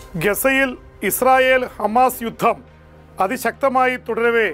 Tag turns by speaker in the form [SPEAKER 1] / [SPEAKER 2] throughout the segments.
[SPEAKER 1] ഗസയിൽ Israel Hamas യുദ്ധം അതിശക്തമായി തുടരവേ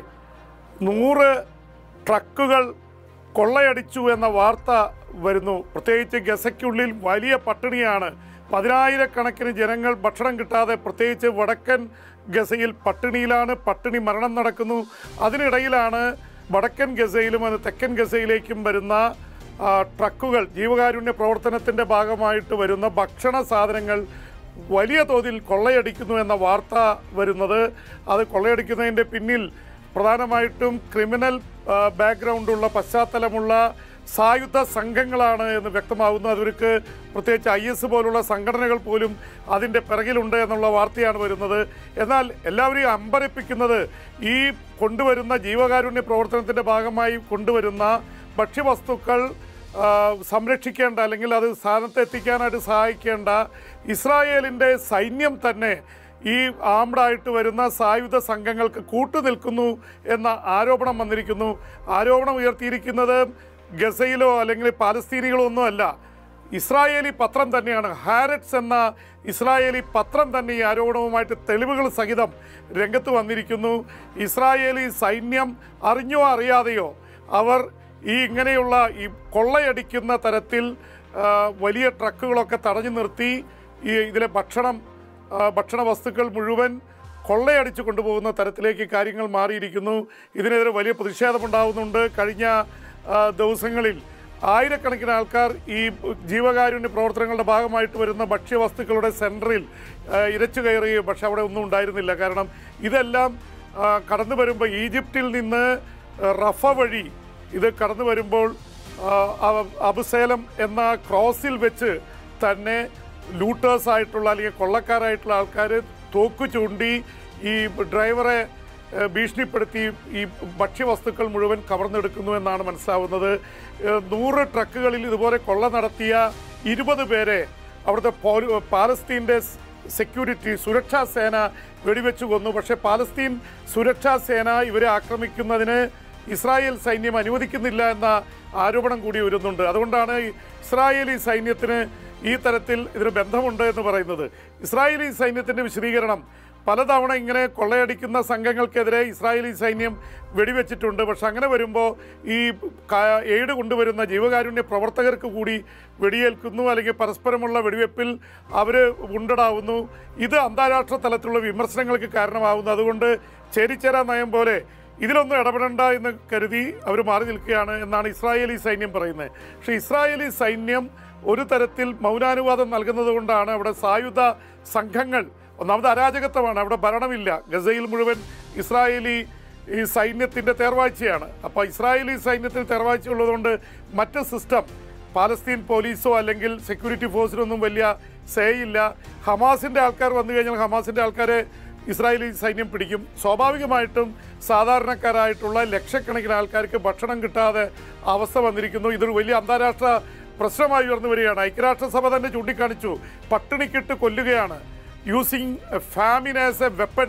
[SPEAKER 1] നൂറ് ട്രക്കുകൾ കൊള്ളയടിച്ചു എന്ന വാർത്ത വരുന്നു പ്രത്യേകിച്ച് ഗസയ്ക്കുള്ളിൽ വലിയ പട്ടിണിയാണ് പതിനായിരക്കണക്കിന് ജനങ്ങൾ ഭക്ഷണം കിട്ടാതെ പ്രത്യേകിച്ച് വടക്കൻ ഗസയിൽ പട്ടിണിയിലാണ് പട്ടിണി മരണം നടക്കുന്നു അതിനിടയിലാണ് വടക്കൻ ഗസയിലും അത് തെക്കൻ ഗസയിലേക്കും വരുന്ന ആ, ട്രക്കുകൾ ജീവകാരുണ്യ പ്രവർത്തനത്തിൻ്റെ ഭാഗമായിട്ട് വരുന്ന ഭക്ഷണ സാധനങ്ങൾ വലിയ തോതിൽ കൊള്ളയടിക്കുന്നു എന്ന വാർത്ത വരുന്നത് അത് കൊള്ളയടിക്കുന്നതിൻ്റെ പിന്നിൽ പ്രധാനമായിട്ടും ക്രിമിനൽ ആ, ബാക്ക്ഗ്രൗണ്ടുള്ള പശ്ചാത്തലമുള്ള സായുധ സംഘങ്ങളാണ് എന്ന് വ്യക്തമാകുന്നു അവർക്ക് പ്രത്യേകിച്ച് ഐ എസ് പോലുള്ള സംഘടനകൾ പോലും അതിൻ്റെ പിറകിലുണ്ട് എന്നുള്ള വാർത്തയാണ് വരുന്നത് എന്നാൽ എല്ലാവരെയും അമ്പരപ്പിക്കുന്നത് ഈ കൊണ്ടുവരുന്ന ജീവകാരുണ്യ പ്രവർത്തനത്തിൻ്റെ ഭാഗമായി കൊണ്ടുവരുന്ന ഭക്ഷ്യവസ്തുക്കൾ ആ, സംരക്ഷിക്കേണ്ട അല്ലെങ്കിൽ അത് സ്ഥാനത്ത് എത്തിക്കാനായിട്ട് സഹായിക്കേണ്ട ഇസ്രായേലിൻ്റെ സൈന്യം തന്നെ ഈ ആംഡായിട്ട് വരുന്ന സായുധ സംഘങ്ങൾക്ക് കൂട്ടുനിൽക്കുന്നു എന്ന ആരോപണം വന്നിരിക്കുന്നു ആരോപണം ഉയർത്തിയിരിക്കുന്നത് ഗസയിലോ അല്ലെങ്കിൽ പാലസ്തീനികളോ ഒന്നുമല്ല ഇസ്രായേലി പത്രം തന്നെയാണ് ഹാരറ്റ്സ് എന്ന ഇസ്രായേലി പത്രം തന്നെ ഈ ആരോപണവുമായിട്ട് തെളിവുകൾ സഹിതം രംഗത്ത് വന്നിരിക്കുന്നു ഇസ്രായേലി സൈന്യം അറിഞ്ഞോ അറിയാതെയോ അവർ ഈ ഇങ്ങനെയുള്ള ഈ കൊള്ളയടിക്കുന്ന തരത്തിൽ ആ, വലിയ ട്രക്കുകളൊക്കെ തടഞ്ഞു നിർത്തി ഈ ഇതിലെ ഭക്ഷണം ആ, ഭക്ഷണ വസ്തുക്കൾ മുഴുവൻ കൊള്ളയടിച്ചു കൊണ്ടുപോകുന്ന തരത്തിലേക്ക് കാര്യങ്ങൾ മാറിയിരിക്കുന്നു ഇതിനെതിരെ വലിയ പ്രതിഷേധമുണ്ടാകുന്നുണ്ട് കഴിഞ്ഞ ആ, ദിവസങ്ങളിൽ ആയിരക്കണക്കിന് ആൾക്കാർ ഈ ജീവകാരുണ്യ പ്രവർത്തനങ്ങളുടെ ഭാഗമായിട്ട് വരുന്ന ഭക്ഷ്യവസ്തുക്കളുടെ സെൻറ്ററിൽ ഇരച്ചു കയറുകയും പക്ഷെ അവിടെ ഒന്നും ഉണ്ടായിരുന്നില്ല കാരണം ഇതെല്ലാം ആ, കടന്നു വരുമ്പോൾ ഈജിപ്തിൽ നിന്ന് ആ, റഫ വഴി ഇത് കടന്നു വരുമ്പോൾ ആ, അ- അബുസേലം എന്ന ക്രോസിൽ വെച്ച് തന്നെ ലൂട്ടേഴ്സ് ആയിട്ടുള്ള അല്ലെങ്കിൽ കൊള്ളക്കാരായിട്ടുള്ള ആൾക്കാർ തോക്ക് ചൂണ്ടി ഈ ഡ്രൈവറെ ഏഹ്, ഭീഷണിപ്പെടുത്തി ഈ ഭക്ഷ്യവസ്തുക്കൾ മുഴുവൻ കവർന്നെടുക്കുന്നു എന്നാണ് മനസ്സിലാവുന്നത് ഏഹ്, നൂറ് ട്രക്കുകളിൽ ഇതുപോലെ കൊള്ള നടത്തിയ ഇരുപത് പേരെ അവിടുത്തെ പൗര- പാലസ്തീൻ്റെ സ് സെക്യൂരിറ്റി സുരക്ഷാ സേന വെടിവെച്ചു കൊന്നു പക്ഷേ പാലസ്തീൻ സുരക്ഷാ സേന ഇവരെ ആക്രമിക്കുന്നതിന് ഇസ്രായേൽ സൈന്യം അനുവദിക്കുന്നില്ല എന്ന ആരോപണം കൂടി വരുന്നുണ്ട് അതുകൊണ്ടാണ് ഈ ഇസ്രായേലി സൈന്യത്തിന് ഈ തരത്തിൽ ഇതിന് ബന്ധമുണ്ട് എന്ന് പറയുന്നത് ഇസ്രായേലി സൈന്യത്തിൻ്റെ വിശദീകരണം പലതവണ ഇങ്ങനെ കൊള്ളയടിക്കുന്ന സംഘങ്ങൾക്കെതിരെ ഇസ്രായേലി സൈന്യം വെടിവെച്ചിട്ടുണ്ട് പക്ഷെ അങ്ങനെ വരുമ്പോൾ ഈ ക- എയ്ഡ് കൊണ്ടുവരുന്ന ജീവകാരുണ്യ പ്രവർത്തകർക്ക് കൂടി വെടിയേൽക്കുന്നു അല്ലെങ്കിൽ പരസ്പരമുള്ള വെടിവെപ്പിൽ അവർ ഉണ്ടടാവുന്നു ഇത് അന്താരാഷ്ട്ര തലത്തിലുള്ള വിമർശനങ്ങൾക്ക് കാരണമാവുന്നു അതുകൊണ്ട് ചേരിച്ചേരാ നയം പോലെ ഇതിലൊന്നും ഇടപെടണ്ട എന്ന് കരുതി അവർ മാറി നിൽക്കുകയാണ് എന്നാണ് ഇസ്രായേലി സൈന്യം പറയുന്നത് പക്ഷേ ഇസ്രായേലി സൈന്യം ഒരു തരത്തിൽ മൗനാനുവാദം നൽകുന്നത് കൊണ്ടാണ് അവിടെ സായുധ സംഘങ്ങൾ ഒന്നാമത് അരാജകത്വമാണ് അവിടെ ഭരണമില്ല ഗസയിൽ മുഴുവൻ ഇസ്രായേലി ഈ സൈന്യത്തിൻ്റെ തേർവാഴ്ചയാണ് അപ്പോൾ ഇസ്രായേലി സൈന്യത്തിന് തേർവാഴ്ച ഉള്ളതുകൊണ്ട് മറ്റ് സിസ്റ്റം പാലസ്തീൻ പോലീസോ അല്ലെങ്കിൽ സെക്യൂരിറ്റി ഫോഴ്സിനൊന്നും വലിയ സേ ഇല്ല ഹമാസിൻ്റെ ആൾക്കാർ വന്നു കഴിഞ്ഞാൽ ഹമാസിൻ്റെ ആൾക്കാരെ ഇസ്രായേലി സൈന്യം പിടിക്കും സ്വാഭാവികമായിട്ടും സാധാരണക്കാരായിട്ടുള്ള ലക്ഷക്കണക്കിന് ആൾക്കാർക്ക് ഭക്ഷണം കിട്ടാതെ അവസ്ഥ വന്നിരിക്കുന്നു ഇതൊരു വലിയ അന്താരാഷ്ട്ര പ്രശ്നമായി ഉയർന്നു വരികയാണ് ഐക്യരാഷ്ട്രസഭ തന്നെ ചൂണ്ടിക്കാണിച്ചു പട്ടിണിക്കിട്ട് കൊല്ലുകയാണ് using famine as a weapon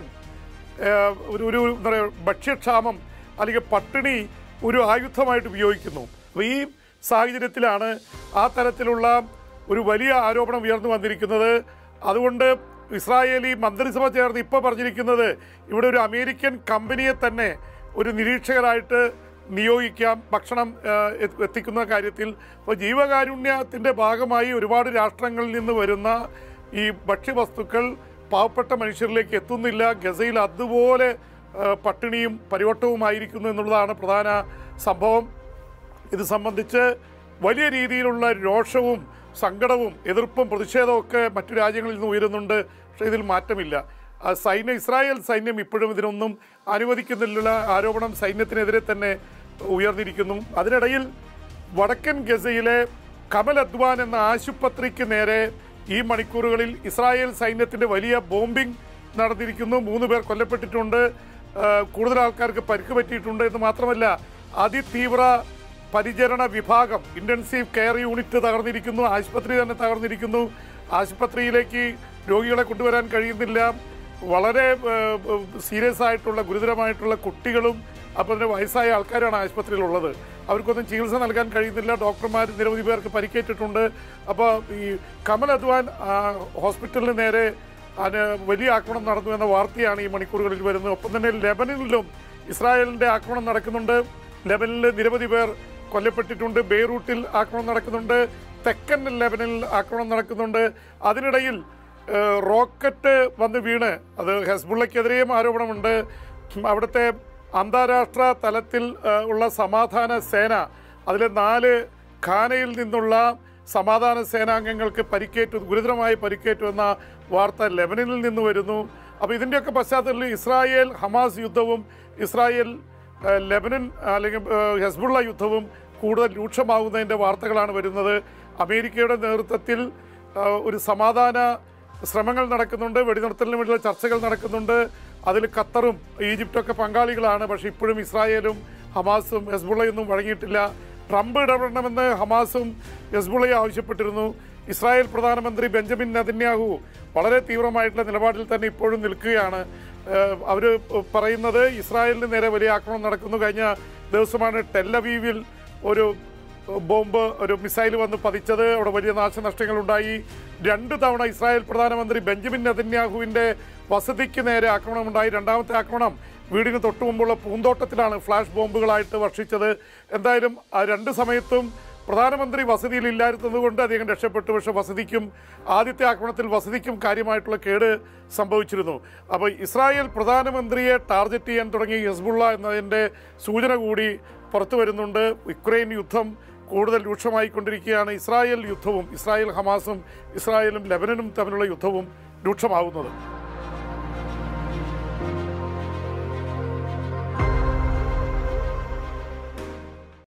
[SPEAKER 1] ഏഹ് ഒരു ഒരു എന്താ പറയുക ഭക്ഷ്യക്ഷാമം അല്ലെങ്കിൽ പട്ടിണി ഒരു ആയുധമായിട്ട് ഉപയോഗിക്കുന്നു അപ്പോൾ ഈ സാഹചര്യത്തിലാണ് ആ തരത്തിലുള്ള ഒരു വലിയ ആരോപണം ഉയർന്നു വന്നിരിക്കുന്നത് അതുകൊണ്ട് ഇസ്രായേലി മന്ത്രിസഭ ചേർന്ന് ഇപ്പോൾ പറഞ്ഞിരിക്കുന്നത് ഇവിടെ ഒരു അമേരിക്കൻ കമ്പനിയെ തന്നെ ഒരു നിരീക്ഷകരായിട്ട് നിയോഗിക്കാം ഭക്ഷണം ഏഹ്, എത്തി- എത്തിക്കുന്ന കാര്യത്തിൽ അപ്പോൾ ജീവകാരുണ്യത്തിൻ്റെ ഭാഗമായി ഒരുപാട് രാഷ്ട്രങ്ങളിൽ നിന്ന് വരുന്ന ഈ ഭക്ഷ്യവസ്തുക്കൾ പാവപ്പെട്ട മനുഷ്യരിലേക്ക് എത്തുന്നില്ല ഗസയിൽ അതുപോലെ ഏഹ്, പട്ടിണിയും പരിവട്ടവുമായിരിക്കുന്നു എന്നുള്ളതാണ് പ്രധാന സംഭവം ഇത് സംബന്ധിച്ച് വലിയ രീതിയിലുള്ള രോഷവും സങ്കടവും എതിർപ്പും പ്രതിഷേധവും ഒക്കെ മറ്റു രാജ്യങ്ങളിൽ നിന്ന് ഉയരുന്നുണ്ട് പക്ഷേ ഇതിൽ മാറ്റമില്ല ആ സൈന്യം ഇസ്രായേൽ സൈന്യം ഇപ്പോഴും ഇതിനൊന്നും അനുവദിക്കുന്നില്ല ആരോപണം സൈന്യത്തിനെതിരെ തന്നെ ഉയർന്നിരിക്കുന്നു അതിനിടയിൽ വടക്കൻ ഗസയിലെ കമൽ അദ്വാൻ എന്ന ആശുപത്രിക്ക് നേരെ ഈ മണിക്കൂറുകളിൽ ഇസ്രായേൽ സൈന്യത്തിൻ്റെ വലിയ ബോംബിംഗ് നടന്നിരിക്കുന്നു മൂന്ന് പേർ കൊല്ലപ്പെട്ടിട്ടുണ്ട് ആ, കൂടുതൽ ആൾക്കാർക്ക് പരിക്ക് പറ്റിയിട്ടുണ്ട് എന്ന് മാത്രമല്ല അതിതീവ്ര പരിചരണ വിഭാഗം ഇൻറ്റൻസീവ് കെയർ യൂണിറ്റ് തകർന്നിരിക്കുന്നു ആശുപത്രി തന്നെ തകർന്നിരിക്കുന്നു ആശുപത്രിയിലേക്ക് രോഗികളെ കൊണ്ടുവരാൻ കഴിയുന്നില്ല വളരെ സീരിയസ് ആയിട്ടുള്ള ഗുരുതരമായിട്ടുള്ള കുട്ടികളും അപ്പോൾ തന്നെ വയസ്സായ ആൾക്കാരാണ് ആശുപത്രിയിലുള്ളത് അവർക്കൊന്നും ചികിത്സ നൽകാൻ കഴിയുന്നില്ല ഡോക്ടർമാർ നിരവധി പേർക്ക് പരിക്കേറ്റിട്ടുണ്ട് അപ്പോൾ ഈ കമൽ അദ്വാൻ ആ, ഹോസ്പിറ്റലിന് നേരെ അതിന് വലിയ ആക്രമണം നടന്നു എന്ന വാർത്തയാണ് ഈ മണിക്കൂറുകളിൽ വരുന്നത് ഒപ്പം തന്നെ ലെബനനിലും ഇസ്രായേലിൻ്റെ ആക്രമണം നടക്കുന്നുണ്ട് ലെബനിൽ നിരവധി പേർ കൊല്ലപ്പെട്ടിട്ടുണ്ട് ബെയ്റൂട്ടിൽ ആക്രമണം നടക്കുന്നുണ്ട് തെക്കൻ ലെബനിൽ ആക്രമണം നടക്കുന്നുണ്ട് അതിനിടയിൽ ഏഹ്, റോക്കറ്റ് വന്ന് വീണ് അത് ഹെസ്ബുള്ളയ്ക്കെതിരെയും ആരോപണമുണ്ട് അവിടുത്തെ അന്താരാഷ്ട്ര തലത്തിൽ ഏഹ്, ഉള്ള സമാധാന സേന അതിലെ നാല് ഖാനയിൽ നിന്നുള്ള സമാധാന സേനാംഗങ്ങൾക്ക് പരിക്കേറ്റു ഗുരുതരമായി പരിക്കേറ്റു എന്ന വാർത്ത ലെബനനിൽ നിന്ന് വരുന്നു അപ്പോൾ ഇതിൻ്റെയൊക്കെ പശ്ചാത്തലത്തിൽ ഇസ്രായേൽ ഹമാസ് യുദ്ധവും ഇസ്രായേൽ ഏഹ്, ലെബനൻ അല്ലെങ്കിൽ ഏഹ്, ഹെസ്ബുള്ള യുദ്ധവും കൂടുതൽ രൂക്ഷമാകുന്നതിൻ്റെ വാർത്തകളാണ് വരുന്നത് അമേരിക്കയുടെ നേതൃത്വത്തിൽ ഏഹ്, ഒരു സമാധാന ശ്രമങ്ങൾ നടക്കുന്നുണ്ട് വെടിനിർത്തലിന് വേണ്ടിയുള്ള ചർച്ചകൾ നടക്കുന്നുണ്ട് അതിൽ ഖത്തറും ഈജിപ്തൊക്കെ പങ്കാളികളാണ് പക്ഷേ ഇപ്പോഴും ഇസ്രായേലും ഹമാസും ഹെസ്ബുള്ളയൊന്നും വഴങ്ങിയിട്ടില്ല ട്രംപ് ഇടപെടണമെന്ന് ഹമാസും ഹെസ്ബുള്ളയും ആവശ്യപ്പെട്ടിരുന്നു ഇസ്രായേൽ പ്രധാനമന്ത്രി ബെഞ്ചമിൻ നെതന്യാഹു വളരെ തീവ്രമായിട്ടുള്ള നിലപാടിൽ തന്നെ ഇപ്പോഴും നിൽക്കുകയാണ് അവർ പറയുന്നത് ഇസ്രായേലിന് നേരെ വലിയ ആക്രമണം നടക്കുന്നു കഴിഞ്ഞ ദിവസമാണ് ടെല്ലവീവിൽ ഒരു ബോംബ് ഒരു മിസൈൽ വന്ന് പതിച്ചത് അവിടെ വലിയ നാശനഷ്ടങ്ങൾ ഉണ്ടായി രണ്ട് തവണ ഇസ്രായേൽ പ്രധാനമന്ത്രി ബെഞ്ചമിൻ നെതന്യാഹുവിൻ്റെ വസതിക്ക് നേരെ ആക്രമണമുണ്ടായി രണ്ടാമത്തെ ആക്രമണം വീടിന് തൊട്ടു മുമ്പുള്ള പൂന്തോട്ടത്തിലാണ് ഫ്ലാഷ് ബോംബുകളായിട്ട് വർഷിച്ചത് എന്തായാലും ആ രണ്ട് സമയത്തും പ്രധാനമന്ത്രി വസതിയിൽ ഇല്ലായിരുന്നത് കൊണ്ട് അദ്ദേഹം രക്ഷപ്പെട്ടു പക്ഷെ വസതിക്കും ആദ്യത്തെ ആക്രമണത്തിൽ വസതിക്കും കാര്യമായിട്ടുള്ള കേട് സംഭവിച്ചിരുന്നു അപ്പോൾ ഇസ്രായേൽ പ്രധാനമന്ത്രിയെ ടാർഗറ്റ് ചെയ്യാൻ തുടങ്ങി ഹിസ്ബുള്ള എന്നതിൻ്റെ സൂചന കൂടി പുറത്തു വരുന്നുണ്ട് യുക്രൈൻ യുദ്ധം കൂടുതൽ രൂക്ഷമായിക്കൊണ്ടിരിക്കുകയാണ് ഇസ്രായേൽ യുദ്ധവും ഇസ്രായേൽ ഹമാസും ഇസ്രായേലും ലെബനനും തമ്മിലുള്ള യുദ്ധവും രൂക്ഷമാവുന്നത്